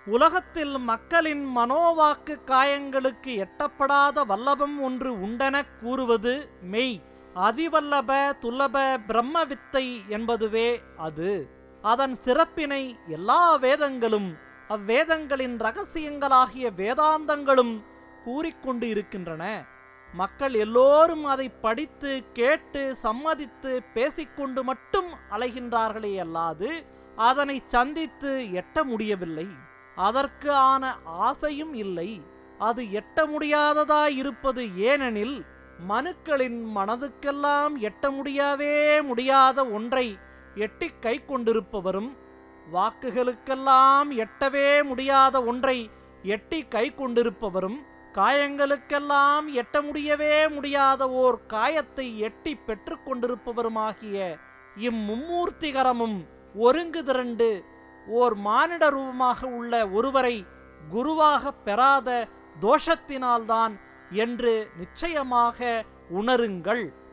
உலகத்தில் மக்களின் மனோவாக்கு காயங்களுக்கு எட்டப்படாத வல்லபம் ஒன்று உண்டெனக் கூறுவது மெய் அதிவல்லப துல்லப பிரம்ம வித்தை என்பதுவே அது அதன் சிறப்பினை எல்லா வேதங்களும் அவ்வேதங்களின் ரகசியங்களாகிய வேதாந்தங்களும் கூறிக்கொண்டு இருக்கின்றன மக்கள் எல்லோரும் அதை படித்து கேட்டு சம்மதித்து பேசிக்கொண்டு மட்டும் அலைகின்றார்களே அல்லாது அதனை சந்தித்து எட்ட முடியவில்லை அதற்கு ஆன ஆசையும் இல்லை அது எட்ட முடியாததாயிருப்பது ஏனெனில் மனுக்களின் மனதுக்கெல்லாம் எட்ட முடியவே முடியாத ஒன்றை எட்டி கை கொண்டிருப்பவரும் வாக்குகளுக்கெல்லாம் எட்டவே முடியாத ஒன்றை எட்டி கை கொண்டிருப்பவரும் காயங்களுக்கெல்லாம் எட்ட முடியவே முடியாத ஓர் காயத்தை எட்டி பெற்று கொண்டிருப்பவருமாகிய இம்மும்மூர்த்திகரமும் ஒருங்கு திரண்டு ஓர் மானிட ரூபமாக உள்ள ஒருவரை குருவாக பெறாத தோஷத்தினால்தான் என்று நிச்சயமாக உணருங்கள்